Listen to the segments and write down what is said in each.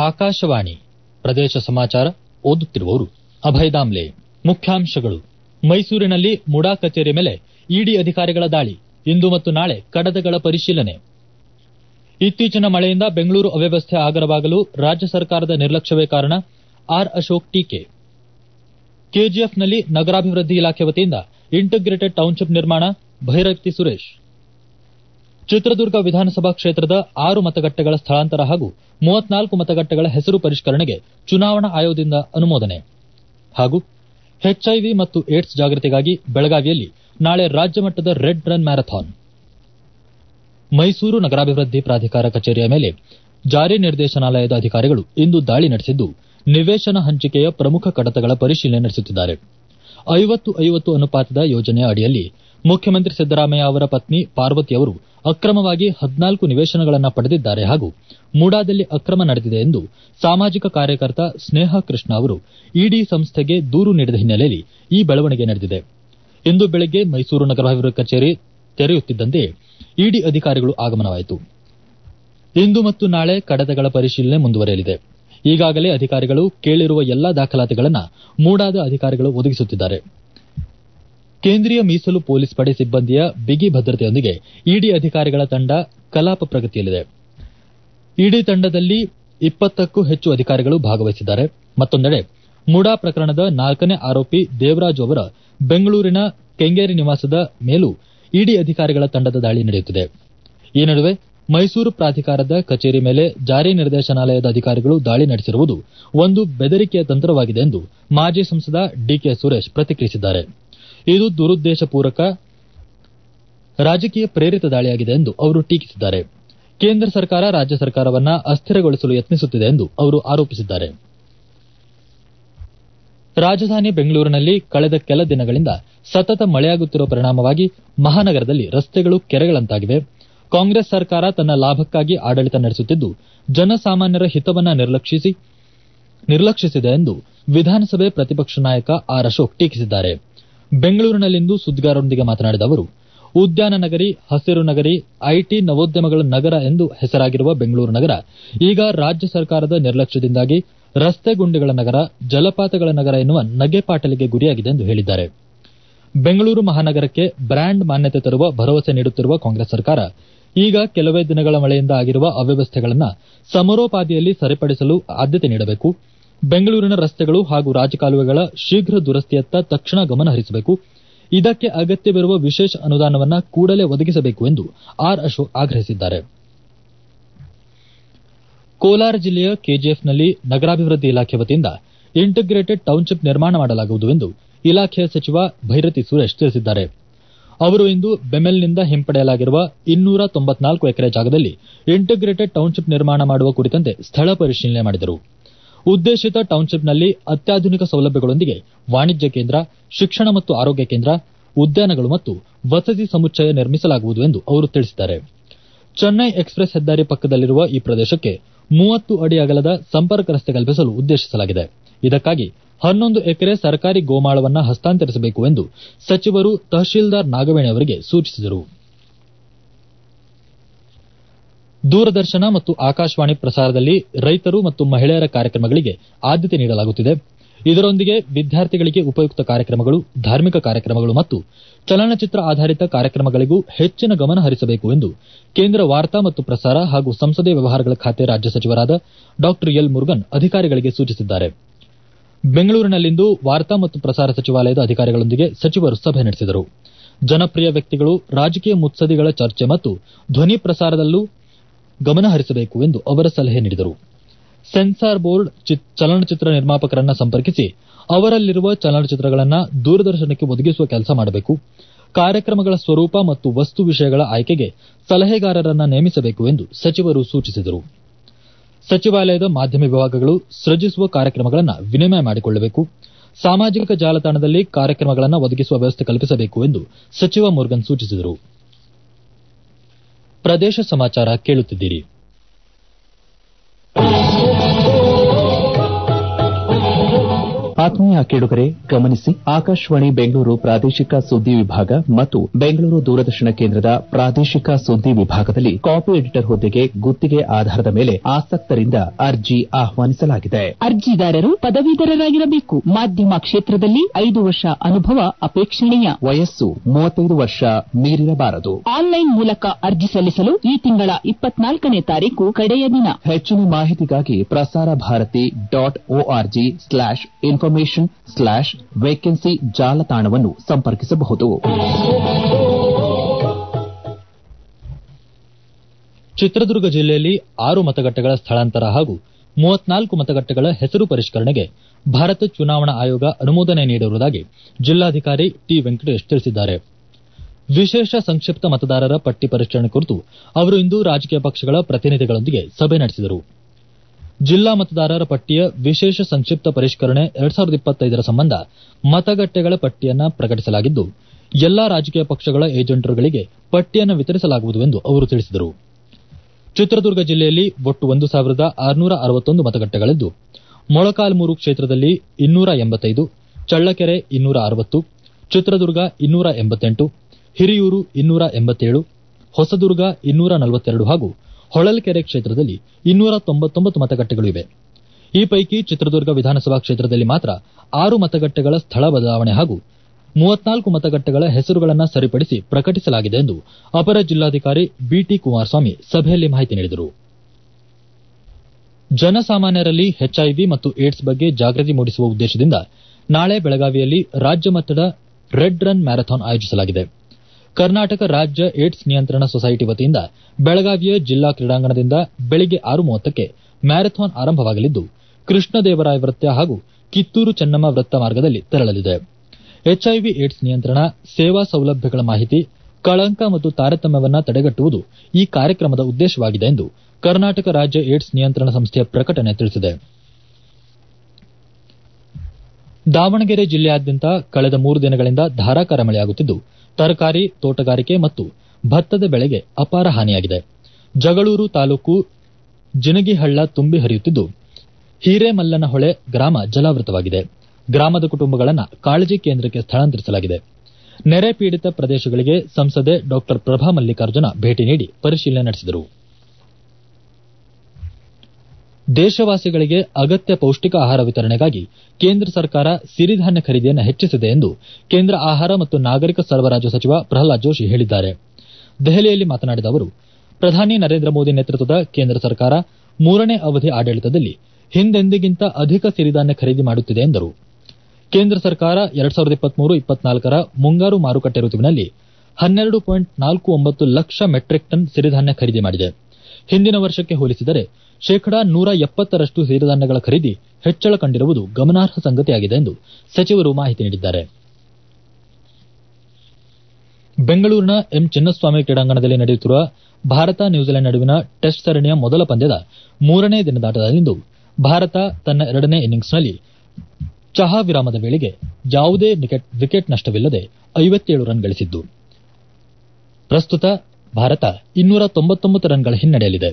ಆಕಾಶವಾಣಿ ಪ್ರದೇಶ ಸಮಾಚಾರ ಓದುತ್ತಿರುವವರು ಅಭಯ ದಾಮ್ಲೆ ಮುಖ್ಯಾಂಶಗಳು ಮೈಸೂರಿನಲ್ಲಿ ಮುಡಾ ಕಚೇರಿ ಮೇಲೆ ಇಡಿ ಅಧಿಕಾರಿಗಳ ದಾಳಿ ಇಂದು ಮತ್ತು ನಾಳೆ ಕಡತಗಳ ಪರಿಶೀಲನೆ ಇತ್ತೀಚಿನ ಮಳೆಯಿಂದ ಬೆಂಗಳೂರು ಅವ್ಯವಸ್ಥೆ ಆಗರವಾಗಲು ರಾಜ್ಯ ಸರ್ಕಾರದ ನಿರ್ಲಕ್ಷ್ಯವೇ ಕಾರಣ ಆರ್ ಅಶೋಕ್ ಟೀಕೆ ಕೆಜಿಎಫ್ನಲ್ಲಿ ನಗರಾಭಿವೃದ್ಧಿ ಇಲಾಖೆ ವತಿಯಿಂದ ಇಂಟಿಗ್ರೇಟೆಡ್ ಟೌನ್ಶಿಪ್ ನಿರ್ಮಾಣ ಭೈರತಿ ಸುರೇಶ್ ಚಿತ್ರದುರ್ಗ ವಿಧಾನಸಭಾ ಕ್ಷೇತ್ರದ ಆರು ಮತಗಟ್ಟೆಗಳ ಸ್ಥಳಾಂತರ ಹಾಗೂ ಮೂವತ್ನಾಲ್ಕು ಮತಗಟ್ಟೆಗಳ ಹೆಸರು ಪರಿಷ್ಕರಣೆಗೆ ಚುನಾವಣಾ ಆಯೋಗದಿಂದ ಅನುಮೋದನೆ ಹಾಗೂ ಎಚ್ಐವಿ ಮತ್ತು ಏಡ್ಸ್ ಜಾಗೃತಿಗಾಗಿ ಬೆಳಗಾವಿಯಲ್ಲಿ ನಾಳೆ ರಾಜ್ಯ ಮಟ್ಟದ ರೆಡ್ ರನ್ ಮ್ಯಾರಥಾನ್ ಮೈಸೂರು ನಗರಾಭಿವೃದ್ಧಿ ಪ್ರಾಧಿಕಾರ ಕಚೇರಿಯ ಮೇಲೆ ಜಾರಿ ನಿರ್ದೇಶನಾಲಯದ ಅಧಿಕಾರಿಗಳು ಇಂದು ದಾಳಿ ನಡೆಸಿದ್ದು ನಿವೇಶನ ಹಂಚಿಕೆಯ ಪ್ರಮುಖ ಕಡತಗಳ ಪರಿಶೀಲನೆ ನಡೆಸುತ್ತಿದ್ದಾರೆ ಐವತ್ತು ಐವತ್ತು ಅನುಪಾತದ ಯೋಜನೆಯ ಅಡಿಯಲ್ಲಿ ಮುಖ್ಯಮಂತ್ರಿ ಸಿದ್ದರಾಮಯ್ಯ ಅವರ ಪತ್ನಿ ಪಾರ್ವತಿ ಅವರು ಅಕ್ರಮವಾಗಿ ಹದಿನಾಲ್ಕು ನಿವೇಶನಗಳನ್ನು ಪಡೆದಿದ್ದಾರೆ ಹಾಗೂ ಮೂಡಾದಲ್ಲಿ ಅಕ್ರಮ ನಡೆದಿದೆ ಎಂದು ಸಾಮಾಜಿಕ ಕಾರ್ಯಕರ್ತ ಸ್ನೇಹ ಕೃಷ್ಣ ಅವರು ಇಡಿ ಸಂಸ್ಥೆಗೆ ದೂರು ನೀಡಿದ ಹಿನ್ನೆಲೆಯಲ್ಲಿ ಈ ಬೆಳವಣಿಗೆ ನಡೆದಿದೆ ಇಂದು ಬೆಳಗ್ಗೆ ಮೈಸೂರು ನಗರಾಭಿವೃದ್ಧಿ ಕಚೇರಿ ತೆರೆಯುತ್ತಿದ್ದಂತೆಯೇ ಇಡಿ ಅಧಿಕಾರಿಗಳು ಆಗಮನವಾಯಿತು ಇಂದು ಮತ್ತು ನಾಳೆ ಕಡತಗಳ ಪರಿಶೀಲನೆ ಮುಂದುವರೆಯಲಿದೆ ಈಗಾಗಲೇ ಅಧಿಕಾರಿಗಳು ಕೇಳಿರುವ ಎಲ್ಲಾ ದಾಖಲಾತಿಗಳನ್ನು ಮೂಡಾದ ಅಧಿಕಾರಿಗಳು ಒದಗಿಸುತ್ತಿದ್ದಾರೆ ಕೇಂದ್ರೀಯ ಮೀಸಲು ಪೊಲೀಸ್ ಪಡೆ ಸಿಬ್ಬಂದಿಯ ಬಿಗಿ ಭದ್ರತೆಯೊಂದಿಗೆ ಇಡಿ ಅಧಿಕಾರಿಗಳ ತಂಡ ಕಲಾಪ ಪ್ರಗತಿಯಲ್ಲಿದೆ ಇಡಿ ತಂಡದಲ್ಲಿ ಇಪ್ಪತ್ತಕ್ಕೂ ಹೆಚ್ಚು ಅಧಿಕಾರಿಗಳು ಭಾಗವಹಿಸಿದ್ದಾರೆ ಮತ್ತೊಂದೆಡೆ ಮುಡಾ ಪ್ರಕರಣದ ನಾಲ್ಕನೇ ಆರೋಪಿ ದೇವರಾಜು ಅವರ ಬೆಂಗಳೂರಿನ ಕೆಂಗೇರಿ ನಿವಾಸದ ಮೇಲೂ ಇಡಿ ಅಧಿಕಾರಿಗಳ ತಂಡದ ದಾಳಿ ನಡೆಯುತ್ತಿದೆ ಈ ನಡುವೆ ಮೈಸೂರು ಪ್ರಾಧಿಕಾರದ ಕಚೇರಿ ಮೇಲೆ ಜಾರಿ ನಿರ್ದೇಶನಾಲಯದ ಅಧಿಕಾರಿಗಳು ದಾಳಿ ನಡೆಸಿರುವುದು ಒಂದು ಬೆದರಿಕೆಯ ತಂತ್ರವಾಗಿದೆ ಎಂದು ಮಾಜಿ ಸಂಸದ ಡಿಕೆ ಸುರೇಶ್ ಪ್ರತಿಕ್ರಿಯಿಸಿದ್ದಾರೆ ಇದು ದುರುದ್ದೇಶಪೂರ್ವಕ ರಾಜಕೀಯ ಪ್ರೇರಿತ ದಾಳಿಯಾಗಿದೆ ಎಂದು ಅವರು ಟೀಕಿಸಿದ್ದಾರೆ ಕೇಂದ್ರ ಸರ್ಕಾರ ರಾಜ್ಯ ಸರ್ಕಾರವನ್ನ ಅಸ್ಥಿರಗೊಳಿಸಲು ಯತ್ನಿಸುತ್ತಿದೆ ಎಂದು ಅವರು ಆರೋಪಿಸಿದ್ದಾರೆ ರಾಜಧಾನಿ ಬೆಂಗಳೂರಿನಲ್ಲಿ ಕಳೆದ ಕೆಲ ದಿನಗಳಿಂದ ಸತತ ಮಳೆಯಾಗುತ್ತಿರುವ ಪರಿಣಾಮವಾಗಿ ಮಹಾನಗರದಲ್ಲಿ ರಸ್ತೆಗಳು ಕೆರೆಗಳಂತಾಗಿವೆ ಕಾಂಗ್ರೆಸ್ ಸರ್ಕಾರ ತನ್ನ ಲಾಭಕ್ಕಾಗಿ ಆಡಳಿತ ನಡೆಸುತ್ತಿದ್ದು ಜನಸಾಮಾನ್ಯರ ಹಿತವನ್ನ ನಿರ್ಲಕ್ಷಿಸಿದೆ ಎಂದು ವಿಧಾನಸಭೆ ಪ್ರತಿಪಕ್ಷ ನಾಯಕ ಆರ್ ಅಶೋಕ್ ಟೀಕಿಸಿದ್ದಾರೆ ಬೆಂಗಳೂರಿನಲ್ಲಿಂದು ಸುದ್ದಿಗಾರರೊಂದಿಗೆ ಮಾತನಾಡಿದ ಅವರು ಉದ್ಯಾನ ನಗರಿ ಹಸಿರು ನಗರಿ ಐಟಿ ನವೋದ್ಯಮಗಳ ನಗರ ಎಂದು ಹೆಸರಾಗಿರುವ ಬೆಂಗಳೂರು ನಗರ ಈಗ ರಾಜ್ಯ ಸರ್ಕಾರದ ನಿರ್ಲಕ್ಷ್ಯದಿಂದಾಗಿ ರಸ್ತೆ ಗುಂಡಿಗಳ ನಗರ ಜಲಪಾತಗಳ ನಗರ ಎನ್ನುವ ನಗೆಪಾಟಲಿಗೆ ಗುರಿಯಾಗಿದೆ ಎಂದು ಹೇಳಿದ್ದಾರೆ ಬೆಂಗಳೂರು ಮಹಾನಗರಕ್ಕೆ ಬ್ರ್ಯಾಂಡ್ ಮಾನ್ಯತೆ ತರುವ ಭರವಸೆ ನೀಡುತ್ತಿರುವ ಕಾಂಗ್ರೆಸ್ ಸರ್ಕಾರ ಈಗ ಕೆಲವೇ ದಿನಗಳ ಮಳೆಯಿಂದ ಆಗಿರುವ ಅವ್ಯವಸ್ಥೆಗಳನ್ನು ಸಮರೋಪಾದಿಯಲ್ಲಿ ಸರಿಪಡಿಸಲು ಆದ್ಯತೆ ನೀಡಬೇಕು ಬೆಂಗಳೂರಿನ ರಸ್ತೆಗಳು ಹಾಗೂ ರಾಜಕಾಲುವೆಗಳ ಶೀಘ್ರ ದುರಸ್ತಿಯತ್ತ ತಕ್ಷಣ ಗಮನ ಹರಿಸಬೇಕು ಇದಕ್ಕೆ ಅಗತ್ಯವಿರುವ ವಿಶೇಷ ಅನುದಾನವನ್ನು ಕೂಡಲೇ ಒದಗಿಸಬೇಕು ಎಂದು ಆರ್ ಅಶೋಕ್ ಆಗ್ರಹಿಸಿದ್ದಾರೆ ಕೋಲಾರ ಜಿಲ್ಲೆಯ ಕೆಜಿಎಫ್ನಲ್ಲಿ ನಗರಾಭಿವೃದ್ಧಿ ಇಲಾಖೆ ವತಿಯಿಂದ ಇಂಟಿಗ್ರೇಟೆಡ್ ಟೌನ್ಶಿಪ್ ನಿರ್ಮಾಣ ಮಾಡಲಾಗುವುದು ಎಂದು ಇಲಾಖೆಯ ಸಚಿವ ಭೈರತಿ ಸುರೇಶ್ ತಿಳಿಸಿದ್ದಾರೆ ಅವರು ಇಂದು ಬೆಮೆಲ್ನಿಂದ ಹಿಂಪಡೆಯಲಾಗಿರುವ ಇನ್ನೂರ ತೊಂಬತ್ನಾಲ್ಕು ಎಕರೆ ಜಾಗದಲ್ಲಿ ಇಂಟಿಗ್ರೇಟೆಡ್ ಟೌನ್ಶಿಪ್ ನಿರ್ಮಾಣ ಮಾಡುವ ಕುರಿತಂತೆ ಸ್ಥಳ ಪರಿಶೀಲನೆ ಮಾಡಿದರು ಉದ್ದೇಶಿತ ಟೌನ್ಶಿಪ್ನಲ್ಲಿ ಅತ್ಯಾಧುನಿಕ ಸೌಲಭ್ಯಗಳೊಂದಿಗೆ ವಾಣಿಜ್ಯ ಕೇಂದ್ರ ಶಿಕ್ಷಣ ಮತ್ತು ಆರೋಗ್ಯ ಕೇಂದ್ರ ಉದ್ಯಾನಗಳು ಮತ್ತು ವಸತಿ ಸಮುಚ್ಚಯ ನಿರ್ಮಿಸಲಾಗುವುದು ಎಂದು ಅವರು ತಿಳಿಸಿದ್ದಾರೆ ಚೆನ್ನೈ ಎಕ್ಸ್ಪ್ರೆಸ್ ಹೆದ್ದಾರಿ ಪಕ್ಕದಲ್ಲಿರುವ ಈ ಪ್ರದೇಶಕ್ಕೆ ಮೂವತ್ತು ಅಡಿ ಅಗಲದ ಸಂಪರ್ಕ ರಸ್ತೆ ಕಲ್ಪಿಸಲು ಉದ್ದೇಶಿಸಲಾಗಿದೆ ಇದಕ್ಕಾಗಿ ಹನ್ನೊಂದು ಎಕರೆ ಸರ್ಕಾರಿ ಗೋಮಾಳವನ್ನು ಹಸ್ತಾಂತರಿಸಬೇಕು ಎಂದು ಸಚಿವರು ತಹಶೀಲ್ದಾರ್ ನಾಗವೇಣಿ ಅವರಿಗೆ ಸೂಚಿಸಿದರು ದೂರದರ್ಶನ ಮತ್ತು ಆಕಾಶವಾಣಿ ಪ್ರಸಾರದಲ್ಲಿ ರೈತರು ಮತ್ತು ಮಹಿಳೆಯರ ಕಾರ್ಯಕ್ರಮಗಳಿಗೆ ಆದ್ಯತೆ ನೀಡಲಾಗುತ್ತಿದೆ ಇದರೊಂದಿಗೆ ವಿದ್ಯಾರ್ಥಿಗಳಿಗೆ ಉಪಯುಕ್ತ ಕಾರ್ಯಕ್ರಮಗಳು ಧಾರ್ಮಿಕ ಕಾರ್ಯಕ್ರಮಗಳು ಮತ್ತು ಚಲನಚಿತ್ರ ಆಧಾರಿತ ಕಾರ್ಯಕ್ರಮಗಳಿಗೂ ಹೆಚ್ಚಿನ ಗಮನ ಹರಿಸಬೇಕು ಎಂದು ಕೇಂದ್ರ ವಾರ್ತಾ ಮತ್ತು ಪ್ರಸಾರ ಹಾಗೂ ಸಂಸದೀಯ ವ್ಯವಹಾರಗಳ ಖಾತೆ ರಾಜ್ಯ ಸಚಿವರಾದ ಡಾ ಎಲ್ ಮುರುಗನ್ ಅಧಿಕಾರಿಗಳಿಗೆ ಸೂಚಿಸಿದ್ದಾರೆ ಬೆಂಗಳೂರಿನಲ್ಲಿಂದು ವಾರ್ತಾ ಮತ್ತು ಪ್ರಸಾರ ಸಚಿವಾಲಯದ ಅಧಿಕಾರಿಗಳೊಂದಿಗೆ ಸಚಿವರು ಸಭೆ ನಡೆಸಿದರು ಜನಪ್ರಿಯ ವ್ಯಕ್ತಿಗಳು ರಾಜಕೀಯ ಮುತ್ಸದಿಗಳ ಚರ್ಚೆ ಮತ್ತು ಧ್ವನಿ ಪ್ರಸಾರದಲ್ಲೂ ಗಮನ ಹರಿಸಬೇಕು ಎಂದು ಅವರ ಸಲಹೆ ನೀಡಿದರು ಸೆನ್ಸಾರ್ ಬೋರ್ಡ್ ಚಲನಚಿತ್ರ ನಿರ್ಮಾಪಕರನ್ನ ಸಂಪರ್ಕಿಸಿ ಅವರಲ್ಲಿರುವ ಚಲನಚಿತ್ರಗಳನ್ನು ದೂರದರ್ಶನಕ್ಕೆ ಒದಗಿಸುವ ಕೆಲಸ ಮಾಡಬೇಕು ಕಾರ್ಯಕ್ರಮಗಳ ಸ್ವರೂಪ ಮತ್ತು ವಸ್ತು ವಿಷಯಗಳ ಆಯ್ಕೆಗೆ ಸಲಹೆಗಾರರನ್ನ ನೇಮಿಸಬೇಕು ಎಂದು ಸಚಿವರು ಸೂಚಿಸಿದರು ಸಚಿವಾಲಯದ ಮಾಧ್ಯಮ ವಿಭಾಗಗಳು ಸೃಜಿಸುವ ಕಾರ್ಯಕ್ರಮಗಳನ್ನು ವಿನಿಮಯ ಮಾಡಿಕೊಳ್ಳಬೇಕು ಸಾಮಾಜಿಕ ಜಾಲತಾಣದಲ್ಲಿ ಕಾರ್ಯಕ್ರಮಗಳನ್ನು ಒದಗಿಸುವ ವ್ಯವಸ್ಥೆ ಕಲ್ಪಿಸಬೇಕು ಎಂದು ಸಚಿವ ಮುರುಗನ್ ಸೂಚಿಸಿದರು ಪ್ರದೇಶ ಸಮಾಚಾರ ಕೇಳುತ್ತಿದ್ದೀರಿ ಆತ್ಮೀಯ ಕೇಳುಗರೆ ಗಮನಿಸಿ ಆಕಾಶವಾಣಿ ಬೆಂಗಳೂರು ಪ್ರಾದೇಶಿಕ ಸುದ್ದಿ ವಿಭಾಗ ಮತ್ತು ಬೆಂಗಳೂರು ದೂರದರ್ಶನ ಕೇಂದ್ರದ ಪ್ರಾದೇಶಿಕ ಸುದ್ದಿ ವಿಭಾಗದಲ್ಲಿ ಕಾಪಿ ಎಡಿಟರ್ ಹುದ್ದೆಗೆ ಗುತ್ತಿಗೆ ಆಧಾರದ ಮೇಲೆ ಆಸಕ್ತರಿಂದ ಅರ್ಜಿ ಆಹ್ವಾನಿಸಲಾಗಿದೆ ಅರ್ಜಿದಾರರು ಪದವೀಧರರಾಗಿರಬೇಕು ಮಾಧ್ಯಮ ಕ್ಷೇತ್ರದಲ್ಲಿ ಐದು ವರ್ಷ ಅನುಭವ ಅಪೇಕ್ಷಣೀಯ ವಯಸ್ಸು ಮೂವತ್ತೈದು ವರ್ಷ ಮೀರಿರಬಾರದು ಆನ್ಲೈನ್ ಮೂಲಕ ಅರ್ಜಿ ಸಲ್ಲಿಸಲು ಈ ತಿಂಗಳ ಇಪ್ಪತ್ನಾಲ್ಕನೇ ತಾರೀಕು ಕಡೆಯ ದಿನ ಹೆಚ್ಚಿನ ಮಾಹಿತಿಗಾಗಿ Prasar Bharati dot org slash information slash vacancy ಜಾಲತಾಣವನ್ನು ಸಂಪರ್ಕಿಸಬಹುದು ಚಿತ್ರದುರ್ಗ ಜಿಲ್ಲೆಯಲ್ಲಿ ಆರು ಮತಗಟ್ಟೆಗಳ ಸ್ಥಳಾಂತರ ಹಾಗೂ ಮೂವತ್ನಾಲ್ಕು ಮತಗಟ್ಟೆಗಳ ಹೆಸರು ಪರಿಷ್ಕರಣೆಗೆ ಭಾರತ ಚುನಾವಣಾ ಆಯೋಗ ಅನುಮೋದನೆ ನೀಡಿರುವುದಾಗಿ ಜಿಲ್ಲಾಧಿಕಾರಿ ಟಿ ವೆಂಕಟೇಶ್ ತಿಳಿಸಿದ್ದಾರೆ ವಿಶೇಷ ಸಂಕ್ಷಿಪ್ತ ಮತದಾರರ ಪಟ್ಟಿ ಪರಿಷ್ಕರಣೆ ಕುರಿತು ಅವರು ಇಂದು ರಾಜಕೀಯ ಪಕ್ಷಗಳ ಪ್ರತಿನಿಧಿಗಳೊಂದಿಗೆ ಸಭೆ ನಡೆಸಿದರು ಜಿಲ್ಲಾ ಮತದಾರರ ಪಟ್ಟಿಯ ವಿಶೇಷ ಸಂಕ್ಷಿಪ್ತ ಪರಿಷ್ಕರಣೆ ಎರಡ್ ಸಾವಿರದ ಇಪ್ಪತ್ತೈದರ ಸಂಬಂಧ ಮತಗಟ್ಟೆಗಳ ಪಟ್ಟಿಯನ್ನ ಪ್ರಕಟಿಸಲಾಗಿದ್ದು ಎಲ್ಲಾ ರಾಜಕೀಯ ಪಕ್ಷಗಳ ಏಜೆಂಟರುಗಳಿಗೆ ಪಟ್ಟಿಯನ್ನು ವಿತರಿಸಲಾಗುವುದು ಎಂದು ಅವರು ತಿಳಿಸಿದರು ಚಿತ್ರದುರ್ಗ ಜಿಲ್ಲೆಯಲ್ಲಿ ಒಟ್ಟು ಒಂದು ಸಾವಿರದ ಆರುನೂರ ಅರವತ್ತೊಂದು ಮತಗಟ್ಟೆಗಳಿದ್ದು ಮೊಳಕಾಲ್ಮೂರು ಕ್ಷೇತ್ರದಲ್ಲಿ ಇನ್ನೂರ ಎಂಬತ್ತೈದು ಚಳ್ಳಕೆರೆ ಇನ್ನೂರ ಅರವತ್ತು ಚಿತ್ರದುರ್ಗ ಇನ್ನೂರ ಎಂಬತ್ತೆಂಟು ಹಿರಿಯೂರು ಇನ್ನೂರ ಎಂಬತ್ತೇಳು ಹೊಸದುರ್ಗ ಇನ್ನೂರ ನಲವತ್ತೆರಡು ಹಾಗೂ ಹೊಳಲ್ಕೆರೆ ಕ್ಷೇತ್ರದಲ್ಲಿ ಇನ್ನೂರ ತೊಂಬತ್ತೊಂಬತ್ತು ಮತಗಟ್ಟೆಗಳು ಇವೆ ಈ ಪೈಕಿ ಚಿತ್ರದುರ್ಗ ವಿಧಾನಸಭಾ ಕ್ಷೇತ್ರದಲ್ಲಿ ಮಾತ್ರ ಆರು ಮತಗಟ್ಟೆಗಳ ಸ್ಥಳ ಬದಲಾವಣೆ ಹಾಗೂ ಮೂವತ್ನಾಲ್ಕು ಮತಗಟ್ಟೆಗಳ ಹೆಸರುಗಳನ್ನು ಸರಿಪಡಿಸಿ ಪ್ರಕಟಿಸಲಾಗಿದೆ ಎಂದು ಅಪರ ಜಿಲ್ಲಾಧಿಕಾರಿ ಬಿಟಿ ಕುಮಾರಸ್ವಾಮಿ ಸಭೆಯಲ್ಲಿ ಮಾಹಿತಿ ನೀಡಿದರು ಜನಸಾಮಾನ್ಯರಲ್ಲಿ ಎಚ್ಐವಿ ಮತ್ತು ಏಡ್ಸ್ ಬಗ್ಗೆ ಜಾಗೃತಿ ಮೂಡಿಸುವ ಉದ್ದೇಶದಿಂದ ನಾಳೆ ಬೆಳಗಾವಿಯಲ್ಲಿ ರಾಜ್ಯ ಮಟ್ಟದ ರೆಡ್ ರನ್ ಮ್ಯಾರಥಾನ್ ಆಯೋಜಿಸಲಾಗಿದೆ ಕರ್ನಾಟಕ ರಾಜ್ಯ ಏಡ್ಸ್ ನಿಯಂತ್ರಣ ಸೊಸೈಟಿ ವತಿಯಿಂದ ಬೆಳಗಾವಿಯ ಜಿಲ್ಲಾ ಕ್ರೀಡಾಂಗಣದಿಂದ ಬೆಳಿಗ್ಗೆ ಆರು ಮೂವತ್ತಕ್ಕೆ ಮ್ಯಾರಥಾನ್ ಆರಂಭವಾಗಲಿದ್ದು ಕೃಷ್ಣದೇವರಾಯ ವೃತ್ತ ಹಾಗೂ ಕಿತ್ತೂರು ಚೆನ್ನಮ್ಮ ವೃತ್ತ ಮಾರ್ಗದಲ್ಲಿ ತೆರಳಲಿದೆ ಎಚ್ಐವಿ ಏಡ್ಸ್ ನಿಯಂತ್ರಣ ಸೇವಾ ಸೌಲಭ್ಯಗಳ ಮಾಹಿತಿ ಕಳಂಕ ಮತ್ತು ತಾರತಮ್ಯವನ್ನ ತಡೆಗಟ್ಟುವುದು ಈ ಕಾರ್ಯಕ್ರಮದ ಉದ್ದೇಶವಾಗಿದೆ ಎಂದು ಕರ್ನಾಟಕ ರಾಜ್ಯ ಏಡ್ಸ್ ನಿಯಂತ್ರಣ ಸಂಸ್ಥೆಯ ಪ್ರಕಟಣೆ ತಿಳಿಸಿದೆ ದಾವಣಗೆರೆ ಜಿಲ್ಲೆಯಾದ್ಯಂತ ಕಳೆದ ಮೂರು ದಿನಗಳಿಂದ ಧಾರಾಕಾರ ಮಳೆಯಾಗುತ್ತಿದ್ದು ತರಕಾರಿ ತೋಟಗಾರಿಕೆ ಮತ್ತು ಭತ್ತದ ಬೆಳೆಗೆ ಅಪಾರ ಹಾನಿಯಾಗಿದೆ ಜಗಳೂರು ತಾಲೂಕು ಜಿನಗಿಹಳ್ಳ ತುಂಬಿ ಹರಿಯುತ್ತಿದ್ದು ಹಿರೇಮಲ್ಲನಹೊಳೆ ಗ್ರಾಮ ಜಲಾವೃತವಾಗಿದೆ ಗ್ರಾಮದ ಕುಟುಂಬಗಳನ್ನು ಕಾಳಜಿ ಕೇಂದ್ರಕ್ಕೆ ಸ್ಥಳಾಂತರಿಸಲಾಗಿದೆ ನೆರೆ ಪೀಡಿತ ಪ್ರದೇಶಗಳಿಗೆ ಸಂಸದೆ ಡಾ ಪ್ರಭಾ ಮಲ್ಲಿಕಾರ್ಜುನ ಭೇಟಿ ನೀಡಿ ಪರಿಶೀಲನೆ ನಡೆಸಿದರು ದೇಶವಾಸಿಗಳಿಗೆ ಅಗತ್ಯ ಪೌಷ್ಟಿಕ ಆಹಾರ ವಿತರಣೆಗಾಗಿ ಕೇಂದ್ರ ಸರ್ಕಾರ ಸಿರಿಧಾನ್ಯ ಖರೀದಿಯನ್ನು ಹೆಚ್ಚಿಸಿದೆ ಎಂದು ಕೇಂದ್ರ ಆಹಾರ ಮತ್ತು ನಾಗರಿಕ ಸರಬರಾಜು ಸಚಿವ ಪ್ರಹ್ಲಾದ್ ಜೋಶಿ ಹೇಳಿದ್ದಾರೆ ದೆಹಲಿಯಲ್ಲಿ ಮಾತನಾಡಿದ ಅವರು ಪ್ರಧಾನಿ ನರೇಂದ್ರ ಮೋದಿ ನೇತೃತ್ವದ ಕೇಂದ್ರ ಸರ್ಕಾರ ಮೂರನೇ ಅವಧಿ ಆಡಳಿತದಲ್ಲಿ ಹಿಂದೆಂದಿಗಿಂತ ಅಧಿಕ ಸಿರಿಧಾನ್ಯ ಖರೀದಿ ಮಾಡುತ್ತಿದೆ ಎಂದರು ಕೇಂದ್ರ ಸರ್ಕಾರ ಎರಡ್ ಸಾವಿರದ ಇಪ್ಪತ್ಮೂರು ಇಪ್ಪತ್ನಾಲ್ಕರ ಮುಂಗಾರು ಮಾರುಕಟ್ಟೆ ಋತುವಿನಲ್ಲಿ ಹನ್ನೆರಡು ಪಾಯಿಂಟ್ ನಾಲ್ಕು ಒಂಬತ್ತು ಲಕ್ಷ ಮೆಟ್ರಿಕ್ ಟನ್ ಸಿರಿಧಾನ್ಯ ಖರೀದಿ ಮಾಡಿದೆ ಹಿಂದಿನ ವರ್ಷಕ್ಕೆ ಹೋಲಿಸಿದರೆ ಶೇಕಡಾ ನೂರ ಎಪ್ಪತ್ತರಷ್ಟು ಸಿರಿಧಾನ್ಯಗಳ ಖರೀದಿ ಹೆಚ್ಚಳ ಕಂಡಿರುವುದು ಗಮನಾರ್ಹ ಸಂಗತಿಯಾಗಿದೆ ಎಂದು ಸಚಿವರು ಮಾಹಿತಿ ನೀಡಿದ್ದಾರೆ ಬೆಂಗಳೂರಿನ ಎಂ ಚಿನ್ನಸ್ವಾಮಿ ಕ್ರೀಡಾಂಗಣದಲ್ಲಿ ನಡೆಯುತ್ತಿರುವ ಭಾರತ ನ್ಯೂಜಿಲೆಂಡ್ ನಡುವಿನ ಟೆಸ್ಟ್ ಸರಣಿಯ ಮೊದಲ ಪಂದ್ಯದ ಮೂರನೇ ದಿನದಾಟದಲ್ಲಿಂದು ಭಾರತ ತನ್ನ ಎರಡನೇ ಇನ್ನಿಂಗ್ಸ್ನಲ್ಲಿ ಚಹಾ ವಿರಾಮದ ವೇಳೆಗೆ ಯಾವುದೇ ವಿಕೆಟ್ ನಷ್ಟವಿಲ್ಲದೆ ಐವತ್ತೇಳು ರನ್ ಗಳಿಸಿದ್ದು ಪ್ರಸ್ತುತ ಭಾರತ ಇನ್ನೂರ ತೊಂಬತ್ತೊಂಬತ್ತು ರನ್ಗಳ ಹಿನ್ನಡೆಯಲ್ಲಿದೆ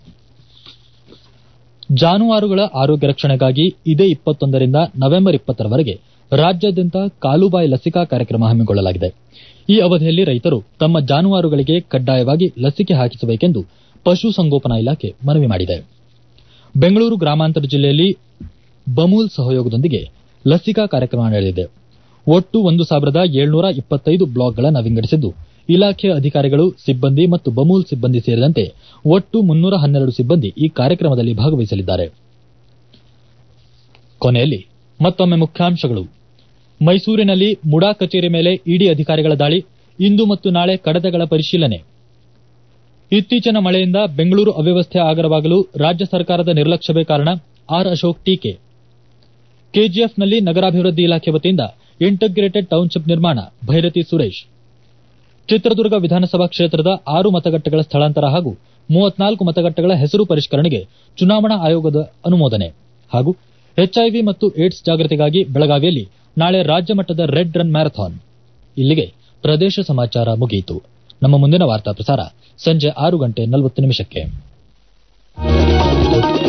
ಜಾನುವಾರುಗಳ ಆರೋಗ್ಯ ರಕ್ಷಣೆಗಾಗಿ ಇದೇ ಇಪ್ಪತ್ತೊಂದರಿಂದ ನವೆಂಬರ್ ಇಪ್ಪತ್ತರವರೆಗೆ ರಾಜ್ಯಾದ್ಯಂತ ಕಾಲುಬಾಯಿ ಲಸಿಕಾ ಕಾರ್ಯಕ್ರಮ ಹಮ್ಮಿಕೊಳ್ಳಲಾಗಿದೆ ಈ ಅವಧಿಯಲ್ಲಿ ರೈತರು ತಮ್ಮ ಜಾನುವಾರುಗಳಿಗೆ ಕಡ್ಡಾಯವಾಗಿ ಲಸಿಕೆ ಹಾಕಿಸಬೇಕೆಂದು ಪಶುಸಂಗೋಪನಾ ಇಲಾಖೆ ಮನವಿ ಮಾಡಿದೆ ಬೆಂಗಳೂರು ಗ್ರಾಮಾಂತರ ಜಿಲ್ಲೆಯಲ್ಲಿ ಬಮೂಲ್ ಸಹಯೋಗದೊಂದಿಗೆ ಲಸಿಕಾ ಕಾರ್ಯಕ್ರಮ ನಡೆಯಲಿದೆ ಒಟ್ಟು ಒಂದು ಸಾವಿರದ ಏಳ್ನೂರ ಇಪ್ಪತ್ತೈದು ಬ್ಲಾಕ್ಗಳನ್ನು ವಿಂಗಡಿಸಿದ್ದು ಇಲಾಖೆಯ ಅಧಿಕಾರಿಗಳು ಸಿಬ್ಬಂದಿ ಮತ್ತು ಬಮೂಲ್ ಸಿಬ್ಬಂದಿ ಸೇರಿದಂತೆ ಒಟ್ಟು ಮುನ್ನೂರ ಹನ್ನೆರಡು ಸಿಬ್ಬಂದಿ ಈ ಕಾರ್ಯಕ್ರಮದಲ್ಲಿ ಭಾಗವಹಿಸಲಿದ್ದಾರೆ ಕೊನೆಯಲ್ಲಿ ಮತ್ತೊಮ್ಮೆ ಮುಖ್ಯಾಂಶಗಳು ಮೈಸೂರಿನಲ್ಲಿ ಮುಡಾ ಕಚೇರಿ ಮೇಲೆ ಇಡಿ ಅಧಿಕಾರಿಗಳ ದಾಳಿ ಇಂದು ಮತ್ತು ನಾಳೆ ಕಡತಗಳ ಪರಿಶೀಲನೆ ಇತ್ತೀಚಿನ ಮಳೆಯಿಂದ ಬೆಂಗಳೂರು ಅವ್ಯವಸ್ಥೆ ಆಗರವಾಗಲು ರಾಜ್ಯ ಸರ್ಕಾರದ ನಿರ್ಲಕ್ಷ್ಯವೇ ಕಾರಣ ಆರ್ ಅಶೋಕ್ ಟೀಕೆ ಕೆಜಿಎಫ್ನಲ್ಲಿ ನಗರಾಭಿವೃದ್ಧಿ ಇಲಾಖೆ ವತಿಯಿಂದ ಇಂಟಗ್ರೇಟೆಡ್ ಟೌನ್ಶಿಪ್ ನಿರ್ಮಾಣ ಭೈರತಿ ಸುರೇಶ್ ಚಿತ್ರದುರ್ಗ ವಿಧಾನಸಭಾ ಕ್ಷೇತ್ರದ ಆರು ಮತಗಟ್ಟೆಗಳ ಸ್ಥಳಾಂತರ ಹಾಗೂ ಮೂವತ್ನಾಲ್ಕು ಮತಗಟ್ಟೆಗಳ ಹೆಸರು ಪರಿಷ್ಕರಣೆಗೆ ಚುನಾವಣಾ ಆಯೋಗದ ಅನುಮೋದನೆ ಹಾಗೂ ಎಚ್ಐವಿ ಮತ್ತು ಏಡ್ಸ್ ಜಾಗೃತಿಗಾಗಿ ಬೆಳಗಾವಿಯಲ್ಲಿ ನಾಳೆ ರಾಜ್ಯ ಮಟ್ಟದ ರೆಡ್ ರನ್ ಮ್ಯಾರಥಾನ್ ಇಲ್ಲಿಗೆ ಪ್ರದೇಶ ಸಮಾಚಾರ ಮುಗಿಯಿತು ನಮ್ಮ ಮುಂದಿನ ವಾರ್ತಾ ಪ್ರಸಾರ ಸಂಜೆ ಆರು ಗಂಟೆ ನಲವತ್ತು ನಿಮಿಷಕ್ಕೆ